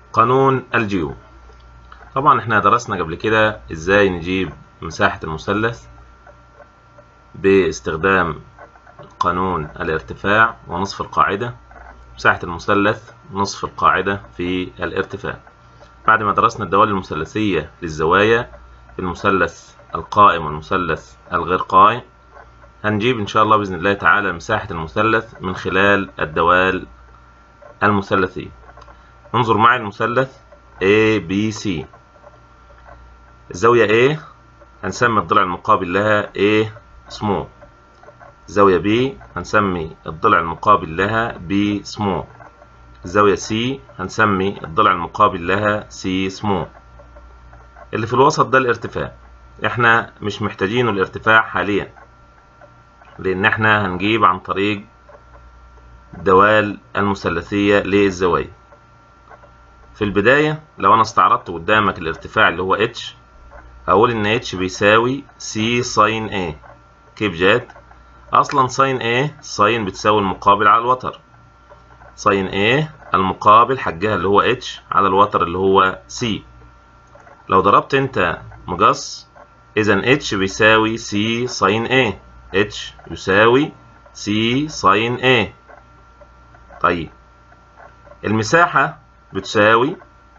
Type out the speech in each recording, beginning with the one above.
قانون الجيوب طبعا احنا درسنا قبل كده ازاي نجيب مساحة المثلث باستخدام قانون الارتفاع ونصف القاعدة مساحة المثلث نصف القاعدة في الارتفاع بعد ما درسنا الدوال المثلثية للزوايا المثلث القائم والمثلث الغير قائم هنجيب إن شاء الله بإذن الله تعالى مساحة المثلث من خلال الدوال المثلثية انظر معي المثلث A B C الزاوية A هنسمي الضلع المقابل لها A small الزاوية B هنسمي الضلع المقابل لها B small الزاوية C هنسمي الضلع المقابل لها C small اللي في الوسط ده الارتفاع احنا مش محتاجينه الارتفاع حاليا لان احنا هنجيب عن طريق الدوال المثلثية للزوايا في البداية لو انا استعرضت قدامك الارتفاع اللي هو h هقول ان h بيساوي c ساين a كيف جات اصلا ساين a ساين بتساوي المقابل على الوتر ساين a المقابل حجها اللي هو h على الوتر اللي هو c لو ضربت انت مقص اذا h بيساوي c ساين a h يساوي c ساين a طيب المساحة بتساوي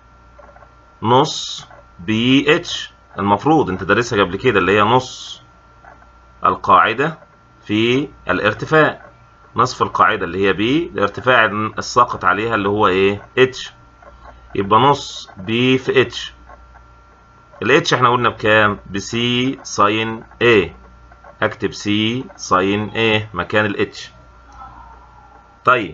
نص بي اتش المفروض انت دارسها قبل كده اللي هي نص القاعدة في الارتفاع نصف القاعدة اللي هي بي الارتفاع الساقط عليها اللي هو ايه اتش يبقى نص بي في اتش الاتش احنا قلنا بكام بسي ساين ايه هكتب سي ساين ايه مكان الاتش طيب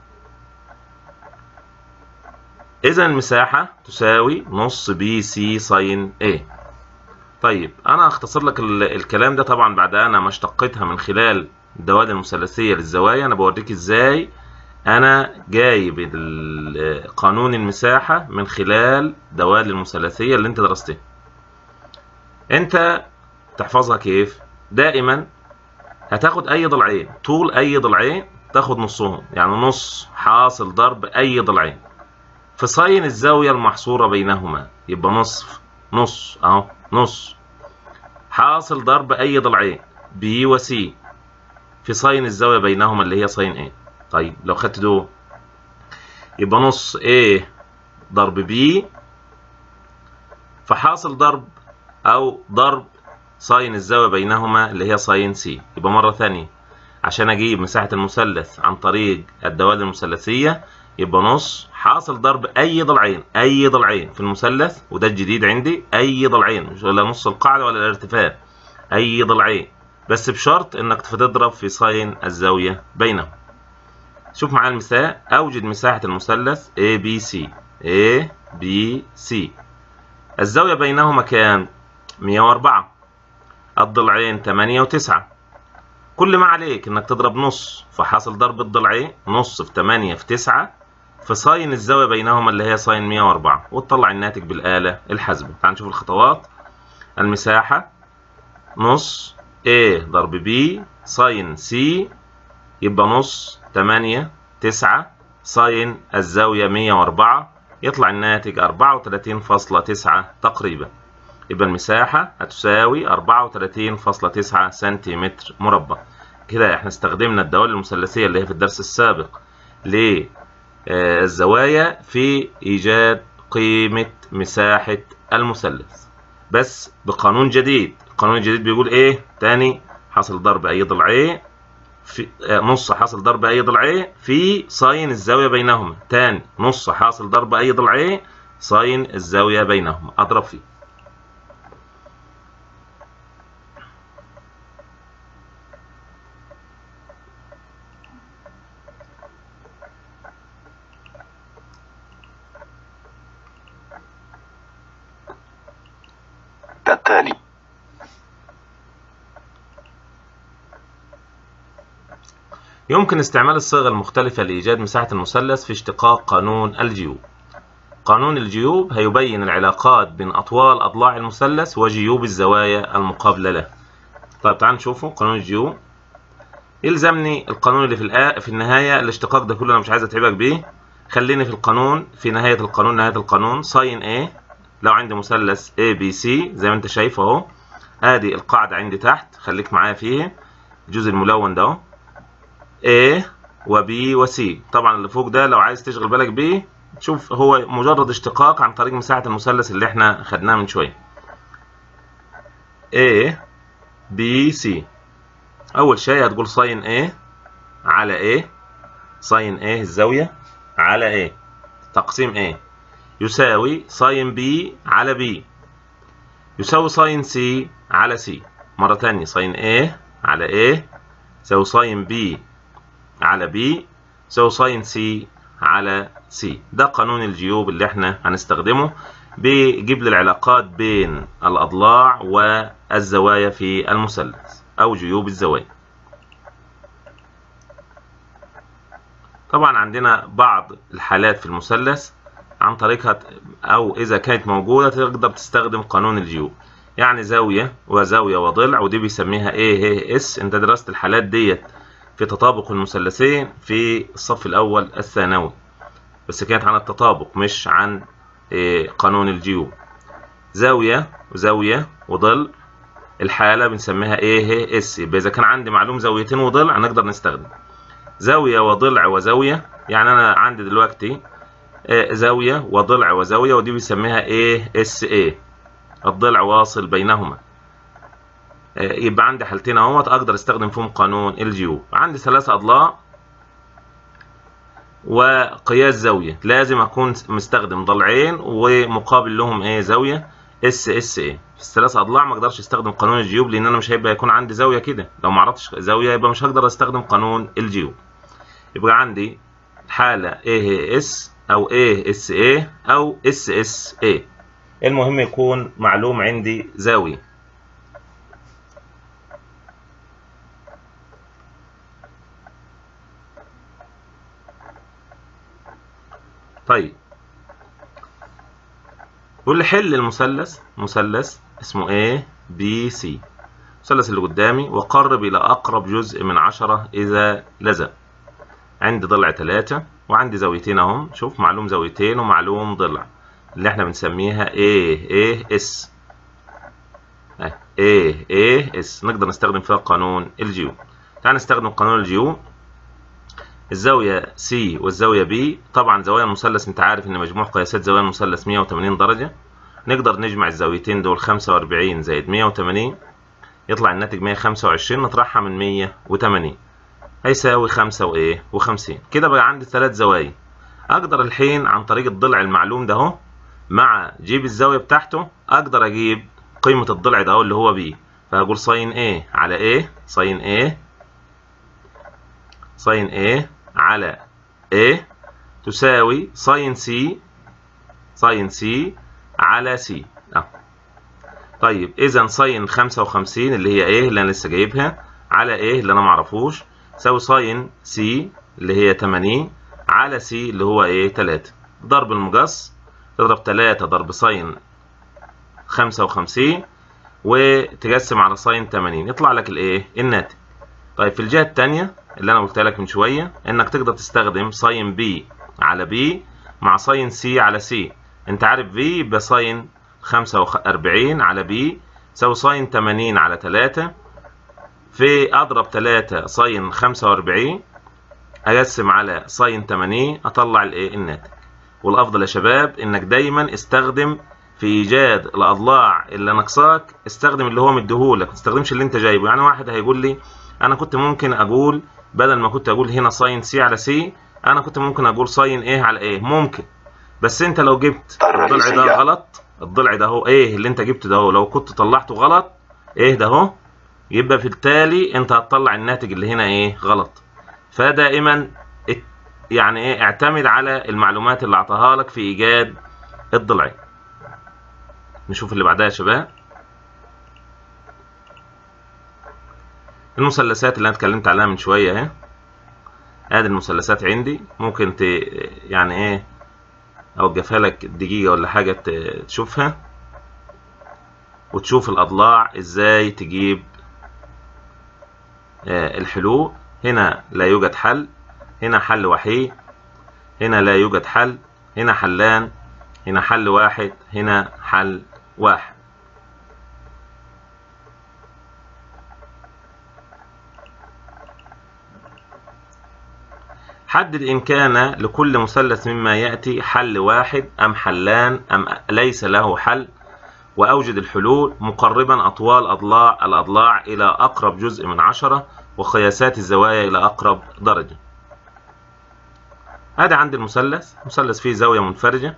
إذا المساحة تساوي نص بي سي ساين A طيب أنا هختصر لك الكلام ده طبعا بعد أنا ما اشتقيتها من خلال الدوال المثلثية للزوايا أنا بوريك إزاي أنا جايب قانون المساحة من خلال دوال المثلثية اللي أنت درستها أنت تحفظها كيف؟ دائما هتاخد أي ضلعين طول أي ضلعين تاخد نصهم يعني نص حاصل ضرب أي ضلعين في ساين الزاوية المحصورة بينهما يبقى نصف نص اهو نص حاصل ضرب أي ضلعين بي وسي في ساين الزاوية بينهما اللي هي ساين A طيب لو خدت دول يبقى نص A ضرب B فحاصل ضرب أو ضرب ساين الزاوية بينهما اللي هي ساين C يبقى مرة ثانية عشان أجيب مساحة المثلث عن طريق الدوال المثلثية يبقى نص حاصل ضرب اي ضلعين اي ضلعين في المثلث وده الجديد عندي اي ضلعين مش ولا نص القاعده ولا الارتفاع اي ضلعين بس بشرط انك تضرب في ساين الزاويه بينهم شوف معايا المثال اوجد مساحه المثلث ABC ABC الزاويه بينهما كام 104 الضلعين 8 و9 كل ما عليك انك تضرب نص فحاصل ضرب الضلعين نص في 8 في 9 في ساين الزاوية بينهما اللي هي ساين 104 وتطلع الناتج بالآلة الحاسبة تعال نشوف الخطوات المساحة نص A ضرب B ساين C يبقى نص 8 9 ساين الزاوية 104 يطلع الناتج 34.9 تقريبا يبقى المساحة هتساوي 34.9 سنتيمتر مربع كده احنا استخدمنا الدوال المثلثية اللي هي في الدرس السابق ليه الزوايا في إيجاد قيمة مساحة المثلث بس بقانون جديد القانون الجديد بيقول إيه تاني حاصل ضرب أي ضلعين في نص حاصل ضرب أي ضلعين في ساين الزاوية بينهما تاني نص حاصل ضرب أي ضلعين ساين الزاوية بينهما أضرب فيه التالي يمكن استعمال الصيغة المختلفة لإيجاد مساحة المثلث في اشتقاق قانون الجيوب قانون الجيوب هيبين العلاقات بين أطوال أضلاع المثلث وجيوب الزوايا المقابلة له طيب تعال نشوفه قانون الجيوب يلزمني القانون اللي في الآ... في النهاية الاشتقاق ده كله أنا مش عايز أتعبك بيه خليني في القانون في نهاية القانون نهاية القانون ساين A لو عندي مثلث A B C زي ما انت شايف اهو ادي القاعدة عندي تحت خليك معايا فيه الجزء الملون ده اهو A و B و C طبعا اللي فوق ده لو عايز تشغل بالك بيه شوف هو مجرد اشتقاق عن طريق مساحة المثلث اللي احنا خدناه من شوية A B C أول شيء هتقول ساين A على A ساين A الزاوية على A تقسيم A يساوي ساين B على B يساوي ساين C على C مرة تانية ساين A على A يساوي ساين B على B يساوي ساين C على C ده قانون الجيوب اللي احنا هنستخدمه بيجيب لي العلاقات بين الأضلاع والزوايا في المثلث أو جيوب الزوايا طبعا عندنا بعض الحالات في المثلث عن طريقها أو إذا كانت موجودة تقدر تستخدم قانون الجيوب يعني زاوية وزاوية وضلع ودي بيسميها ايه هي اس انت درست الحالات ديت في تطابق المثلثين في الصف الأول الثانوي بس كانت عن التطابق مش عن إيه قانون الجيوب زاوية وزاوية وضلع الحالة بنسميها ايه هي اس يبقى إذا كان عندي معلوم زاويتين وضلع نقدر نستخدم زاوية وضلع وزاوية يعني أنا عندي دلوقتي زاوية وضلع وزاوية ودي بيسميها ايه اس ايه الضلع واصل بينهما يبقى عندي حالتين اهوت اقدر استخدم فيهم قانون الجيوب عندي ثلاثة اضلاع وقياس زاوية لازم اكون مستخدم ضلعين ومقابل لهم ايه زاوية اس اس ايه في الثلاث اضلاع ما اقدرش استخدم قانون الجيوب لان انا مش هيبقى يكون عندي زاوية كده لو ما عرفتش زاوية يبقى مش هقدر استخدم قانون الجيوب يبقى عندي حالة ايه هي اس او ايه اس ايه او اس اس ايه المهم يكون معلوم عندي زاوية طيب واللي حل المثلث مثلث اسمه ايه بي سي المثلث اللي قدامي وقرب الى اقرب جزء من عشرة اذا لزق عندي ضلع ثلاثة وعندي زاويتين اهم شوف معلوم زاويتين ومعلوم ضلع اللي احنا بنسميها ايه ايه اس ايه ايه اس نقدر نستخدم فيها قانون الجيو تعال نستخدم قانون الجيو الزاوية C والزاوية B طبعا زوايا المثلث انت عارف ان مجموع قياسات زوايا المثلث 180 درجة نقدر نجمع الزاويتين دول 45 زائد 180 يطلع الناتج 125 نطرحها من 180 هيساوي 5 وايه و50 كده بقى عندي ثلاث زوايا اقدر الحين عن طريق الضلع المعلوم ده اهو مع جيب الزاوية بتاعته اقدر اجيب قيمة الضلع ده اهو اللي هو B فهقول ساين A على A ساين A ساين A على A تساوي ساين C ساين C على C أه. طيب إذا ساين 55 اللي هي A اللي أنا لسه جايبها على A اللي أنا معرفوش تساوي ساين C اللي هي 80 على C اللي هو إيه 3 ضرب المقص تضرب 3 ضرب ساين 55 وتقسم على ساين 80 يطلع لك الإيه الناتج طيب في الجهة التانية اللي انا قلت لك من شويه انك تقدر تستخدم ساين بي على بي مع ساين سي على سي انت عارف في يبقى ساين 45 على بي تساوي ساين 80 على 3 في اضرب 3 ساين 45 اقسم على ساين 80 اطلع الايه الناتج والافضل يا شباب انك دايما استخدم في ايجاد الاضلاع اللي ناقصاك استخدم اللي هو مديهولك ما تستخدمش اللي انت جايبه يعني واحد هيقول لي انا كنت ممكن اقول بدل ما كنت اقول هنا ساين سي على سي انا كنت ممكن اقول ساين ايه على ايه ممكن بس انت لو جبت الضلع ده غلط الضلع ده اهو ايه اللي انت جبته ده اهو لو كنت طلعته غلط ايه ده اهو يبقى في التالي انت هتطلع الناتج اللي هنا ايه غلط فدائما يعني ايه اعتمد على المعلومات اللي اعطاها لك في ايجاد الضلعين نشوف اللي بعدها يا شباب المثلثات اللي انا اتكلمت عليها من شويه اهي ادي المثلثات عندي ممكن ت يعني ايه اوقفها لك دقيقه ولا حاجه تشوفها وتشوف الاضلاع ازاي تجيب آه الحلول هنا لا يوجد حل هنا حل وحيد هنا لا يوجد حل هنا حلان هنا حل واحد هنا حل واحد حدد إن كان لكل مثلث مما يأتي حل واحد أم حلان أم ليس له حل وأوجد الحلول مقربا أطوال أضلاع الأضلاع إلى أقرب جزء من عشرة وقياسات الزوايا إلى أقرب درجة هذا عند المثلث مثلث فيه زاوية منفرجة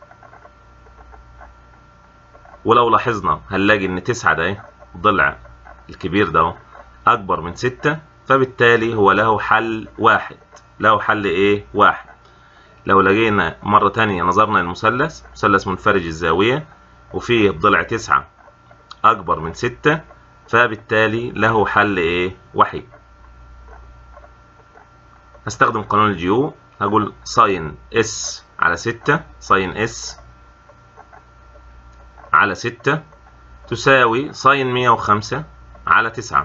ولو لاحظنا هنلاقي إن تسعة ده ضلع الكبير ده أكبر من ستة فبالتالي هو له حل واحد له حل إيه واحد لو لقينا مرة تانية نظرنا للمثلث مثلث منفرج الزاوية وفيه ضلع تسعة أكبر من ستة فبالتالي له حل إيه وحيد هستخدم قانون الجيو هقول ساين اس على ستة ساين اس على ستة تساوي ساين مية وخمسة على تسعة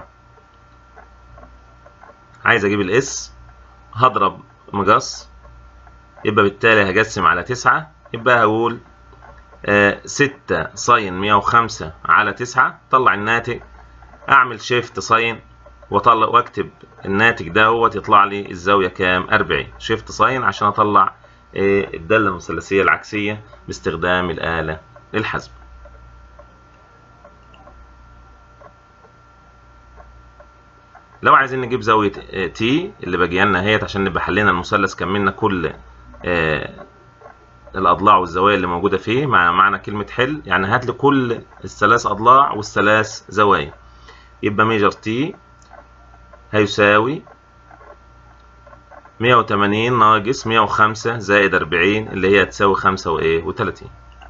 عايز أجيب الاس هضرب مقص يبقى بالتالي هقسم على تسعة يبقى هقول آه ستة ساين مية وخمسة على تسعة طلع الناتج أعمل شيفت ساين واطلع واكتب الناتج دوت يطلع لي الزاويه كام 40 شيفت ساين عشان اطلع إيه الداله المثلثيه العكسيه باستخدام الاله الحاسبه لو عايزين نجيب زاويه تي اللي باجيه لنا اهيت عشان نبقى حلينا المثلث كملنا كل إيه الاضلاع والزوايا اللي موجوده فيه مع معنى كلمه حل يعني هات لي كل الثلاث اضلاع والثلاث زوايا يبقى ميجر تي هيساوي مية وتمانين ناقص مية وخمسة زائد أربعين اللي هي تساوي خمسة وإيه وتلاتين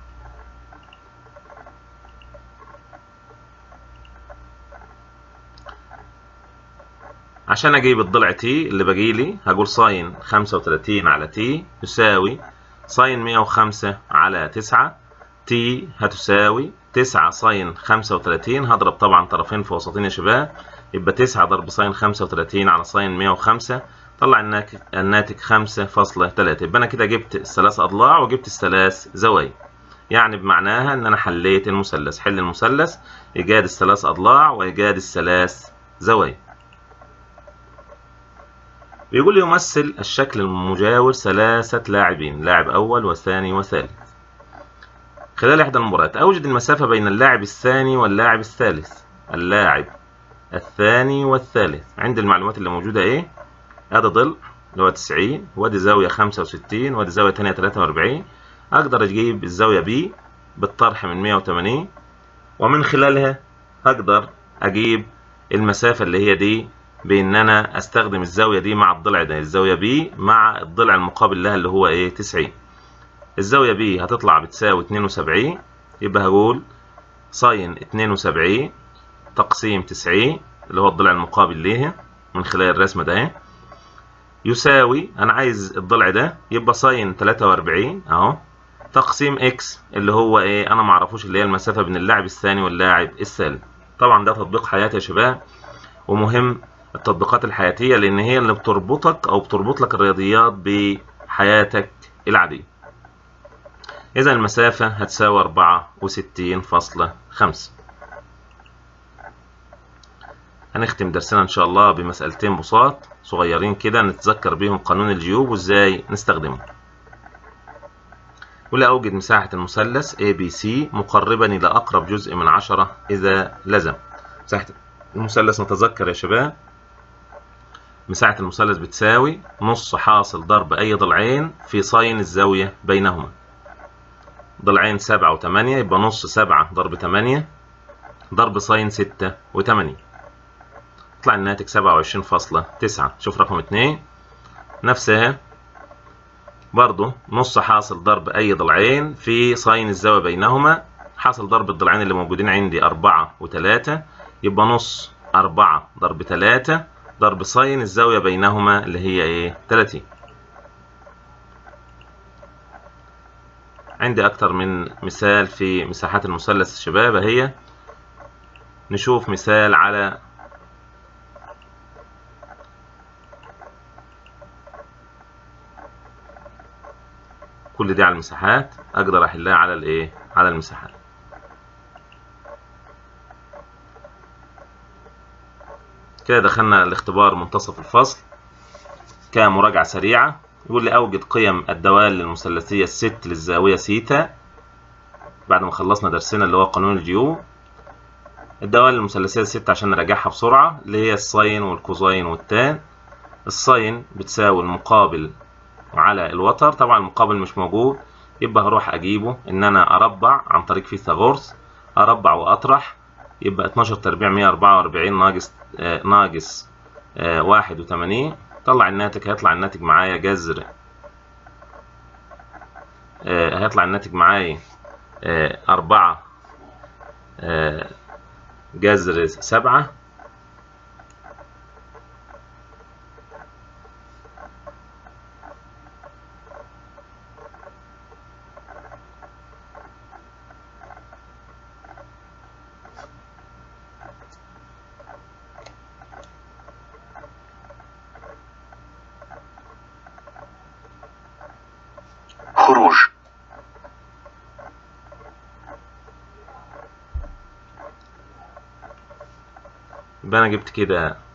عشان أجيب الضلع تي اللي بجيلي هقول ساين خمسة وتلاتين على تي يساوي ساين مية وخمسة على تسعة تي هتساوي تسعة ساين خمسة وتلاتين هضرب طبعا طرفين في وسطين يا شباب يبقى تسعة ضرب ساين خمسة وتلاتين على ساين مية وخمسة طلع الناتج الناتج خمسة فاصلة تلاتة يبقى أنا كده جبت الثلاث أضلاع وجبت الثلاث زوايا يعني بمعناها إن أنا حليت المثلث حل المثلث إيجاد الثلاث أضلاع وإيجاد الثلاث زوايا بيقول لي يمثل الشكل المجاور ثلاثة لاعبين لاعب أول وثاني وثالث خلال إحدى المباريات أوجد المسافة بين اللاعب الثاني واللاعب الثالث اللاعب الثاني والثالث عند المعلومات اللي موجودة إيه هذا ضلع اللي هو 90 وادي زاوية 65 وادي زاوية تانية 43 أقدر أجيب الزاوية B بالطرح من 180 ومن خلالها أقدر أجيب المسافة اللي هي دي بإن أنا أستخدم الزاوية دي مع الضلع ده الزاوية B مع الضلع المقابل لها اللي هو إيه 90 الزاوية B هتطلع بتساوي 72 يبقى هقول ساين 72 تقسيم 90 اللي هو الضلع المقابل ليها من خلال الرسمة ده يساوي أنا عايز الضلع ده يبقى ساين 43 أهو تقسيم إكس اللي هو إيه أنا معرفوش اللي هي المسافة بين اللاعب الثاني واللاعب الثالث طبعا ده تطبيق حياتي يا شباب ومهم التطبيقات الحياتية لأن هي اللي بتربطك أو بتربط لك الرياضيات بحياتك العادية إذا المسافة هتساوي 64.5 هنختم درسنا إن شاء الله بمسألتين بساط صغيرين كده نتذكر بيهم قانون الجيوب وإزاي نستخدمه ولا أوجد مساحة المثلث ABC مقربا إلى أقرب جزء من عشرة إذا لزم مساحة المثلث نتذكر يا شباب مساحة المثلث بتساوي نص حاصل ضرب أي ضلعين في ساين الزاوية بينهما ضلعين سبعة وثمانية يبقى نص سبعة ضرب ثمانية ضرب ساين ستة وثمانية يطلع الناتج سبعة وعشرين فاصلة تسعة شوف رقم اتنين نفسها برضو نص حاصل ضرب أي ضلعين في ساين الزاوية بينهما حاصل ضرب الضلعين اللي موجودين عندي أربعة وتلاتة يبقى نص أربعة ضرب تلاتة ضرب ساين الزاوية بينهما اللي هي إيه 30 عندي أكتر من مثال في مساحات المثلث الشباب هي نشوف مثال على كل دي على المساحات اقدر احلها على الايه على المساحات كده دخلنا الاختبار منتصف الفصل كمراجعة سريعة يقول لي أوجد قيم الدوال المثلثية الست للزاوية سيتا بعد ما خلصنا درسنا اللي هو قانون الجيو الدوال المثلثية الست عشان نراجعها بسرعة اللي هي الساين والكوزاين والتان الساين بتساوي المقابل على الوتر طبعا المقابل مش موجود يبقى هروح أجيبه إن أنا أربع عن طريق فيثاغورس أربع وأطرح يبقى 12 تربيع 144 ناقص آه ناقص آه 81 طلع الناتج هيطلع الناتج معايا جذر آه هيطلع الناتج معايا آه أربعة آه جذر سبعة خروج يبقى أنا جبت كده